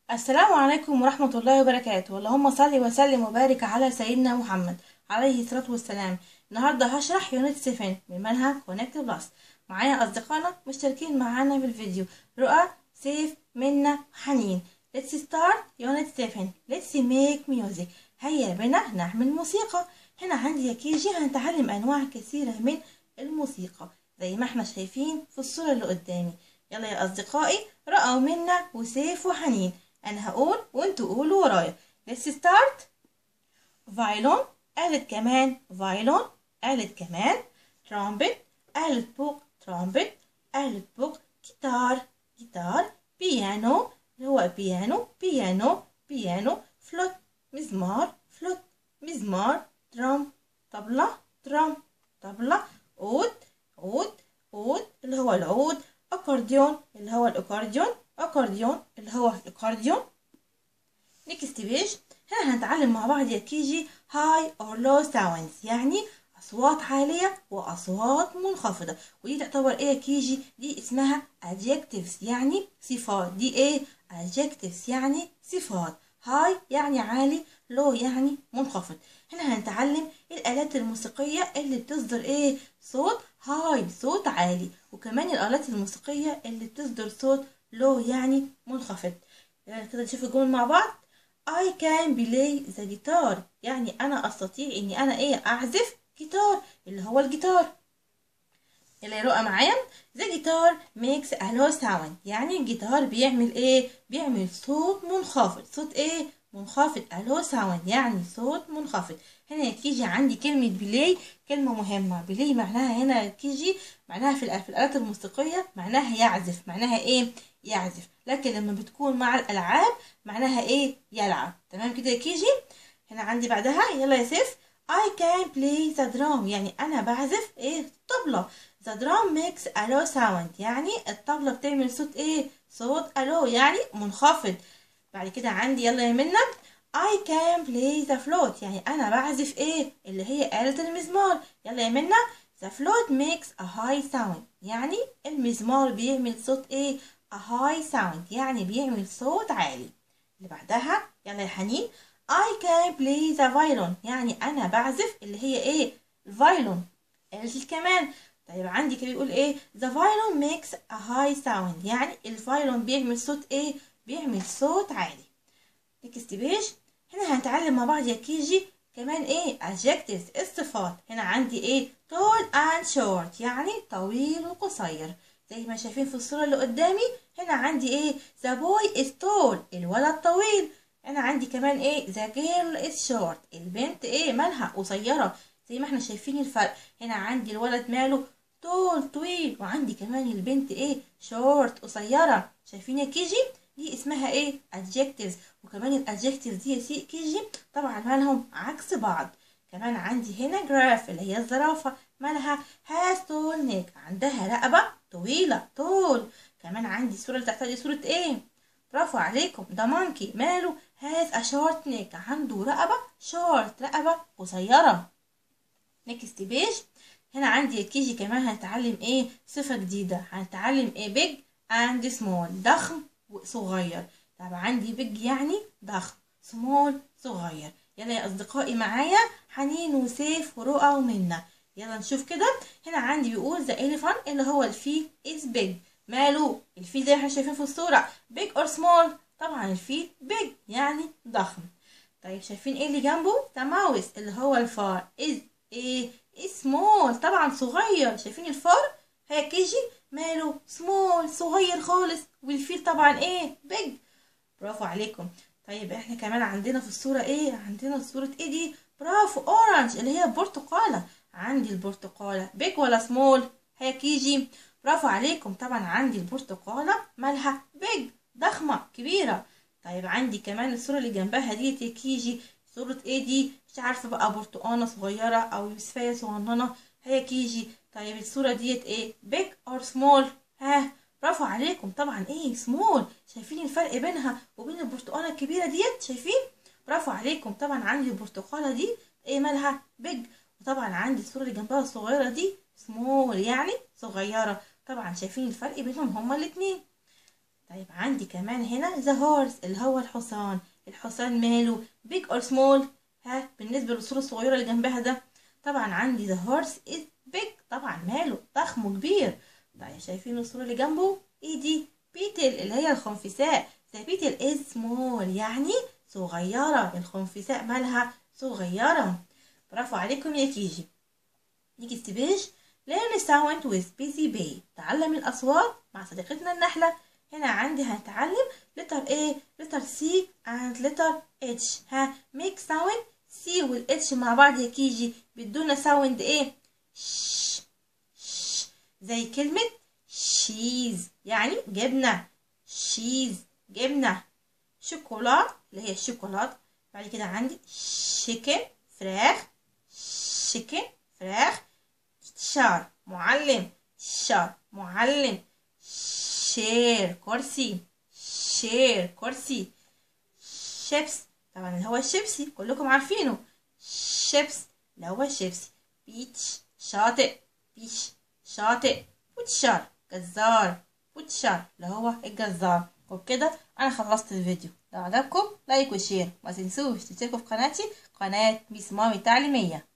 السلام عليكم ورحمة الله وبركاته اللهم صل وسلم وبارك على سيدنا محمد عليه الصلاة والسلام النهاردة هشرح يونت 7 من منهج كونكت بلس معايا أصدقائنا مشتركين معانا في الفيديو رؤى سيف منا حنين Let's start يونت 7 Let's make music هيا بنا نعمل موسيقى هنا عندي يا كيجي هنتعلم أنواع كثيرة من الموسيقى زي ما احنا شايفين في الصورة اللي قدامي يلا يا أصدقائي رؤى منا وسيف وحنين أنا هقول وانتوا قولوا ورايا Let's start فايلون قالت كمان فايلون قالت كمان ترامبت قالت بوك ترامبت قالت بوك جيتار جيتار بيانو اللي هو بيانو بيانو بيانو فلوت مزمار فلوت مزمار درام طبلة درام طبلة عود عود عود اللي هو العود أكورديون اللي هو الأكورديون أكورديون اللي هو الأكورديون نيكست بيج هنا هنتعلم مع بعض يا كيجي هاي اور لو ساوندز يعني أصوات عالية وأصوات منخفضة ودي تعتبر إيه يا كيجي دي اسمها adjectives يعني صفات دي إيه adjectives يعني صفات هاي يعني عالي لو يعني منخفض هنا هنتعلم الآلات الموسيقية اللي بتصدر إيه صوت هاي صوت عالي وكمان الآلات الموسيقية اللي بتصدر صوت لو يعني منخفض يعني كده نشوف الجمل مع بعض I can play the guitar يعني أنا أستطيع إني أنا إيه أعزف جيتار اللي هو الجيتار اللي يرقى معايا the guitar makes a low sound يعني الجيتار بيعمل إيه بيعمل صوت منخفض صوت إيه منخفض a low sound يعني صوت منخفض هنا يا كيجي عندي كلمة بلاي كلمة مهمة بلاي معناها هنا يا كيجي معناها في, في الآلات الموسيقية معناها يعزف معناها إيه يعزف لكن لما بتكون مع الألعاب معناها إيه يلعب تمام كده يا كيجي هنا عندي بعدها يلا يا سيف I can play the drum يعني أنا بعزف إيه الطبلة the drum makes a low sound يعني الطبلة بتعمل صوت إيه صوت a low يعني منخفض بعد كده عندي يلا يا منى I can play the flute يعني أنا بعزف إيه اللي هي آلة المزمار يلا يا منى the flute makes a high sound يعني المزمار بيعمل صوت إيه a high sound يعني بيعمل صوت عالي اللي بعدها يلا يا حنين I can play the violin يعني أنا بعزف اللي هي إيه الفايلون آلة الكمان طيب عندي كده بيقول إيه the violin makes a high sound يعني الفايلون بيعمل صوت إيه بيعمل صوت عالي نكست بيج هنا هنتعلم مع بعض يا كيجي كمان ايه adjectives الصفات هنا عندي ايه tall and short يعني طويل وقصير زي ما شايفين في الصورة اللي قدامي هنا عندي ايه the boy is tall الولد طويل هنا عندي كمان ايه the girl is short البنت ايه مالها قصيرة زي ما احنا شايفين الفرق هنا عندي الولد ماله طول طويل وعندي كمان البنت ايه short قصيرة شايفين يا كيجي دي اسمها ايه adjectives وكمان الادجكتيف دي يا سي كيجي طبعا مالهم عكس بعض كمان عندي هنا جراف اللي هي الزرافة مالها has tall neck عندها رقبة طويلة طول كمان عندي الصورة اللي تحتها دي صورة ايه برافو عليكم ده مونكي ماله has a short neck عنده رقبة short رقبة قصيرة نكست بيج هنا عندي يا كيجي كمان هنتعلم ايه صفة جديدة هنتعلم ايه big and small ضخم وصغير طب عندي بيج يعني ضخم سمول صغير يلا يا اصدقائي معايا حنين وسيف ورؤى ومنى يلا نشوف كده هنا عندي بيقول ذا elephant اللي هو الفيل is big ماله الفيل زي ما احنا شايفين في الصورة big or small طبعا الفيل big يعني ضخم طيب شايفين ايه اللي جنبه ذا ماوس اللي هو الفار is ايه is small طبعا صغير شايفين الفار هي كيجي ماله سمول صغير خالص والفيل طبعا ايه بيج برافو عليكم طيب احنا كمان عندنا في الصورة ايه عندنا صورة ايه دي برافو اورنج اللي هي برتقالة عندي البرتقالة بيج ولا سمول هي كيجي برافو عليكم طبعا عندي البرتقالة مالها بيج ضخمة كبيرة طيب عندي كمان الصورة اللي جنبها ديت يا كيجي صورة ايه دي مش عارفة بقى برتقانة صغيرة او يوسفية صغننة هي كيجي طيب الصورة ديت ايه big or small ها برافو عليكم طبعا ايه سمول شايفين الفرق بينها وبين البرتقالة الكبيرة ديت شايفين برافو عليكم طبعا عندي البرتقالة دي ايه مالها بيج وطبعا عندي الصورة اللي جنبها الصغيرة دي سمول يعني صغيرة طبعا شايفين الفرق بينهم هما الاتنين طيب عندي كمان هنا the horse اللي هو الحصان الحصان ماله big or small ها بالنسبة للصورة الصغيرة اللي جنبها ده طبعا عندي the horse is big طبعا ماله ضخم وكبير طيب شايفين الصورة اللي جنبه ايه دي بيتل اللي هي الخنفساء the beetle is small يعني صغيرة الخنفساء مالها صغيرة برافو عليكم يا كيجي نيجي ستيبيج learn sound with busy bee تعلم الأصوات مع صديقتنا النحلة هنا عندي هنتعلم letter A letter C and letter H ها make sound C وال H مع بعض يا كيجي بيدونا sound ايه ش ش زي كلمة شيز يعني جبنة شيز جبنة شوكولا اللي هي الشوكولات بعد كده عندي شيكن فراخ شيكن فراخ شار معلم شار معلم شير كرسي شير كرسي شيبس طبعا اللي هو الشيبسي كلكم عارفينه شيبس اللي هو الشيبسي بيتش شاطئ بيش شاطئ بوتشار جزار بوتشار اللي هو الجزار وبكده انا خلصت الفيديو لو عجبكم لايك وشير ما تنسوش تشتركوا في قناتي قناة ميس مامي التعليمية